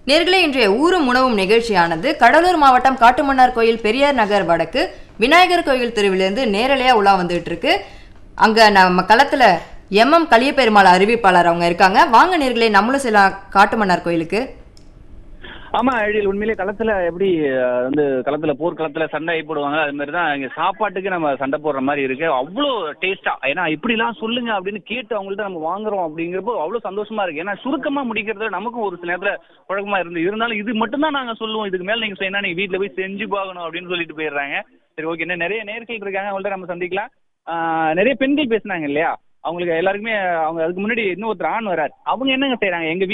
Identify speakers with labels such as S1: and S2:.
S1: நேர்களே இன்றைய ஊரும் உணவும் நிகழ்ச்சியானது கடலூர் மாவட்டம் காட்டுமன்னார் கோயில் பெரியார் நகர் வடக்கு விநாயகர் கோயில் தெருவிலிருந்து நேரலையா உலா வந்துட்டு இருக்கு அங்க நம்ம களத்துல எம்எம் கலியபெருமாள் அறிவிப்பாளர் அவங்க இருக்காங்க வாங்க நேர்களே நம்மளும் சில காட்டுமன்னார் கோயிலுக்கு
S2: ஆமா எழில் உண்மையிலே களத்துல எப்படி அஹ், வந்து களத்துல போர்க்களத்துல சண்டை போடுவாங்க அது மாதிரி தான் இங்க சாப்பாட்டுக்கு நம்ம சண்டை போடுற மாதிரி இருக்கு அவ்வளோ டேஸ்டா ஏன்னா இப்படிலாம் சொல்லுங்க அப்படின்னு கேட்டு அவங்கள்ட்ட நம்ம வாங்குறோம் அப்படிங்கிறப்போ அவ்வளோ சந்தோஷமா இருக்கு ஏன்னா சுருக்கமா முடிக்கிறது நமக்கும் ஒரு சில நேரத்துல குழப்பமா இருந்து இருந்தாலும் இது மட்டும்தான் நாங்க சொல்லுவோம் இதுக்கு மேல நீங்க செய்யணும் நீங்க வீட்டுல போய் செஞ்சு பார்க்கணும் அப்படின்னு சொல்லிட்டு போயிடுறாங்க சரி ஓகே இன்னும் நிறைய நேர்கள் இருக்காங்க அவங்கள்ட்ட நம்ம சந்திக்கலாம் ஆஹ், நிறைய பெண்கள் பேசுனாங்க இல்லையா அவங்களுக்கு எல்லாருக்குமே அவங்க அதுக்கு முன்னாடி இன்னும் ஒருத்தர் ஆண் வரார் அவங்க என்னங்க செய்றாங்க எங்க